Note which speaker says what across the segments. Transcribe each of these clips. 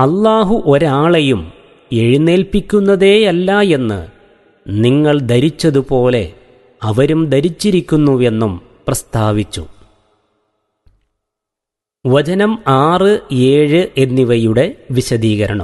Speaker 1: അള്ളാഹു ഒരാളെയും എഴുന്നേൽപ്പിക്കുന്നതേയല്ല എന്ന് നിങ്ങൾ ധരിച്ചതുപോലെ അവരും ധരിച്ചിരിക്കുന്നുവെന്നും പ്രസ്താവിച്ചു വചനം ആറ് ഏഴ് എന്നിവയുടെ വിശദീകരണം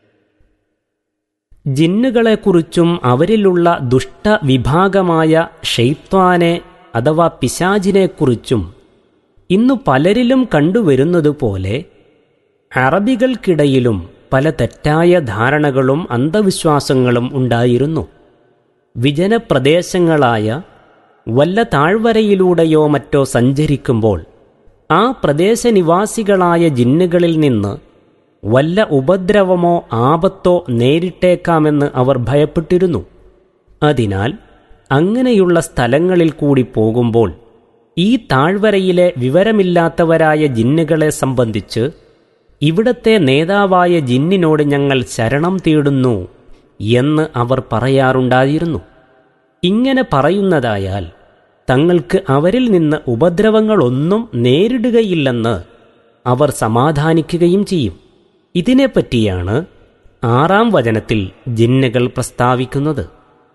Speaker 1: ജിന്നുകളെക്കുറിച്ചും അവരിലുള്ള ദുഷ്ടവിഭാഗമായ ഷെയ്ത്വാനെ അഥവാ പിശാജിനെക്കുറിച്ചും ഇന്നു പലരിലും കണ്ടുവരുന്നതുപോലെ അറബികൾക്കിടയിലും പല തെറ്റായ ധാരണകളും അന്ധവിശ്വാസങ്ങളും ഉണ്ടായിരുന്നു വിജനപ്രദേശങ്ങളായ വല്ല താഴ്വരയിലൂടെയോ മറ്റോ സഞ്ചരിക്കുമ്പോൾ ആ പ്രദേശനിവാസികളായ ജിന്നുകളിൽ നിന്ന് വല്ല ഉപദ്രവമോ ആപത്തോ നേരിട്ടേക്കാമെന്ന് അവർ ഭയപ്പെട്ടിരുന്നു അതിനാൽ അങ്ങനെയുള്ള സ്ഥലങ്ങളിൽ കൂടി പോകുമ്പോൾ ഈ താഴ്വരയിലെ വിവരമില്ലാത്തവരായ ജിന്നുകളെ സംബന്ധിച്ച് ഇവിടത്തെ നേതാവായ ജിന്നിനോട് ഞങ്ങൾ ശരണം തേടുന്നു എന്ന് അവർ പറയാറുണ്ടായിരുന്നു ഇങ്ങനെ പറയുന്നതായാൽ തങ്ങൾക്ക് അവരിൽ നിന്ന് ഉപദ്രവങ്ങളൊന്നും നേരിടുകയില്ലെന്ന് അവർ സമാധാനിക്കുകയും ചെയ്യും ഇതിനെപ്പറ്റിയാണ് ആറാം വചനത്തിൽ ജിന്നുകൾ പ്രസ്താവിക്കുന്നത്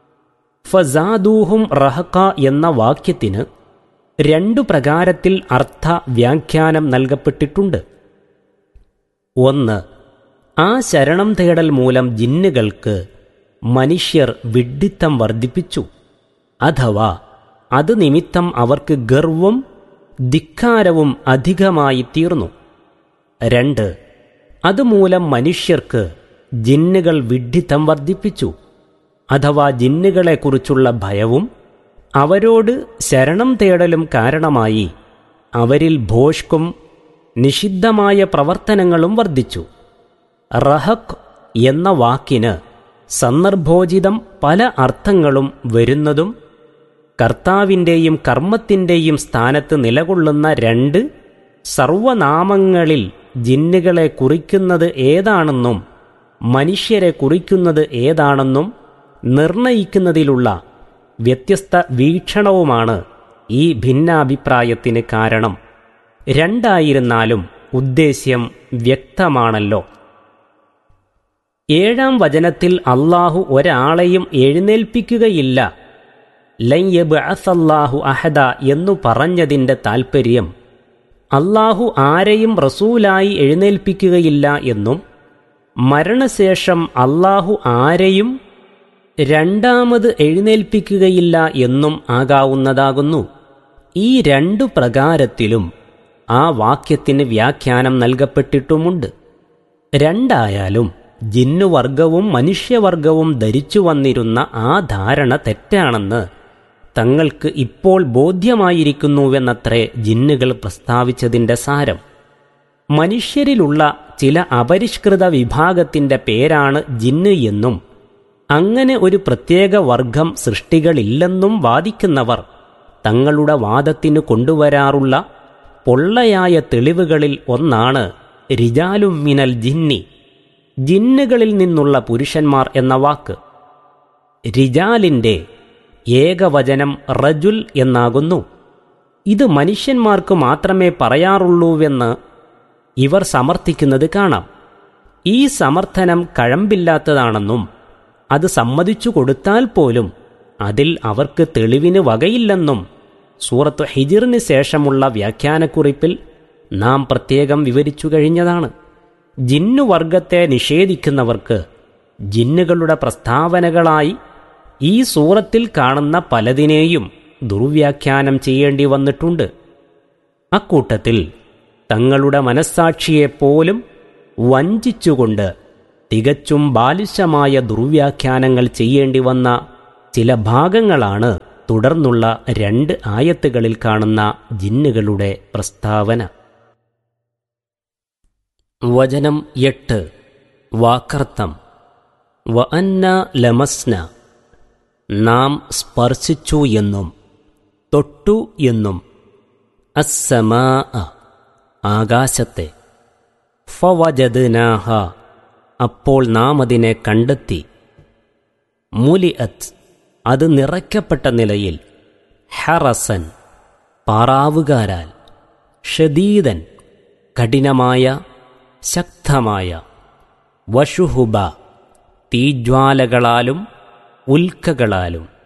Speaker 1: ഫസാദൂഹും റഹക്ക എന്ന വാക്യത്തിന് രണ്ടു പ്രകാരത്തിൽ അർത്ഥ വ്യാഖ്യാനം നൽകപ്പെട്ടിട്ടുണ്ട് ഒന്ന് ആ ശരണം തേടൽ മൂലം ജിന്നുകൾക്ക് മനുഷ്യർ വിഡ്ഢിത്തം വർദ്ധിപ്പിച്ചു അഥവാ അത് നിമിത്തം അവർക്ക് ഗർവും ധിക്കാരവും അധികമായി തീർന്നു രണ്ട് അതുമൂലം മനുഷ്യർക്ക് ജിന്നുകൾ വിഡ്ഢിത്തം വർദ്ധിപ്പിച്ചു അഥവാ ജിന്നുകളെക്കുറിച്ചുള്ള ഭയവും അവരോട് ശരണം തേടലും കാരണമായി അവരിൽ ഭോഷ്കും നിഷിദ്ധമായ പ്രവർത്തനങ്ങളും വർദ്ധിച്ചു റഹക് എന്ന വാക്കിന് സന്ദർഭോചിതം പല അർത്ഥങ്ങളും വരുന്നതും കർത്താവിൻ്റെയും കർമ്മത്തിൻ്റെയും സ്ഥാനത്ത് നിലകൊള്ളുന്ന രണ്ട് സർവനാമങ്ങളിൽ ജിന്നുകളെ കുറിക്കുന്നത് ഏതാണെന്നും മനുഷ്യരെ കുറിക്കുന്നത് ഏതാണെന്നും നിർണയിക്കുന്നതിലുള്ള വ്യത്യസ്ത വീക്ഷണവുമാണ് ഈ ഭിന്നാഭിപ്രായത്തിന് കാരണം രണ്ടായിരുന്നാലും ഉദ്ദേശ്യം വ്യക്തമാണല്ലോ ഏഴാം വചനത്തിൽ അള്ളാഹു ഒരാളെയും എഴുന്നേൽപ്പിക്കുകയില്ല ലയ്യബ് അസല്ലാഹു അഹദ എന്നു പറഞ്ഞതിൻ്റെ താൽപ്പര്യം അള്ളാഹു ആരെയും റസൂലായി എഴുന്നേൽപ്പിക്കുകയില്ല എന്നും മരണശേഷം അള്ളാഹു ആരെയും രണ്ടാമത് എഴുന്നേൽപ്പിക്കുകയില്ല എന്നും ആകാവുന്നതാകുന്നു ഈ രണ്ടു പ്രകാരത്തിലും ആ വാക്യത്തിന് വ്യാഖ്യാനം നൽകപ്പെട്ടിട്ടുമുണ്ട് രണ്ടായാലും ജിന്നുവർഗവും മനുഷ്യവർഗവും ധരിച്ചു വന്നിരുന്ന ആ ധാരണ തെറ്റാണെന്ന് തങ്ങൾക്ക് ഇപ്പോൾ ബോധ്യമായിരിക്കുന്നുവെന്നത്രേ ജിന്നുകൾ പ്രസ്താവിച്ചതിൻ്റെ സാരം മനുഷ്യരിലുള്ള ചില അപരിഷ്കൃത വിഭാഗത്തിൻ്റെ പേരാണ് ജിന്ന് എന്നും അങ്ങനെ ഒരു പ്രത്യേക വർഗം സൃഷ്ടികളില്ലെന്നും വാദിക്കുന്നവർ തങ്ങളുടെ വാദത്തിന് കൊണ്ടുവരാറുള്ള പൊള്ളയായ തെളിവുകളിൽ ഒന്നാണ് റിജാലും മിനൽ ജിന്നി ജിന്നുകളിൽ നിന്നുള്ള പുരുഷന്മാർ എന്ന വാക്ക് റിജാലിൻ്റെ ഏകവചനം റജുൽ എന്നാകുന്നു ഇത് മനുഷ്യന്മാർക്ക് മാത്രമേ പറയാറുള്ളൂവെന്ന് ഇവർ സമർത്ഥിക്കുന്നത് കാണാം ഈ സമർത്ഥനം കഴമ്പില്ലാത്തതാണെന്നും അത് സമ്മതിച്ചു കൊടുത്താൽ പോലും അതിൽ അവർക്ക് തെളിവിന് വകയില്ലെന്നും സൂറത്ത് ഹിജിറിന് ശേഷമുള്ള വ്യാഖ്യാനക്കുറിപ്പിൽ നാം പ്രത്യേകം വിവരിച്ചു കഴിഞ്ഞതാണ് ജിന്നുവർഗത്തെ നിഷേധിക്കുന്നവർക്ക് ജിന്നുകളുടെ പ്രസ്താവനകളായി ഈ സൂറത്തിൽ കാണുന്ന പലതിനെയും ദുർവ്യാഖ്യാനം ചെയ്യേണ്ടി വന്നിട്ടുണ്ട് അക്കൂട്ടത്തിൽ തങ്ങളുടെ മനസ്സാക്ഷിയെപ്പോലും വഞ്ചിച്ചുകൊണ്ട് തികച്ചും ബാലിശമായ ദുർവ്യാഖ്യാനങ്ങൾ ചെയ്യേണ്ടി വന്ന ചില ഭാഗങ്ങളാണ് തുടർന്നുള്ള രണ്ട് ആയത്തുകളിൽ കാണുന്ന ജിന്നുകളുടെ പ്രസ്താവന വചനം എട്ട് വാക്കർത്ഥം വ അന്ന ലമസ്ന നാം സ്പർശിച്ചു എന്നും തൊട്ടു എന്നും അസ്സമാ ആകാശത്തെ ഫവജദ്നാഹ അപ്പോൾ നാം അതിനെ കണ്ടെത്തി മുലിഅത്ത് അത് നിറയ്ക്കപ്പെട്ട നിലയിൽ ഹറസൻ പാറാവുകാരാൽ ഷദീദൻ കഠിനമായ ശക്തമായ വഷുഹുബ തീജ്വാലകളാലും ഉൽക്കകളാലും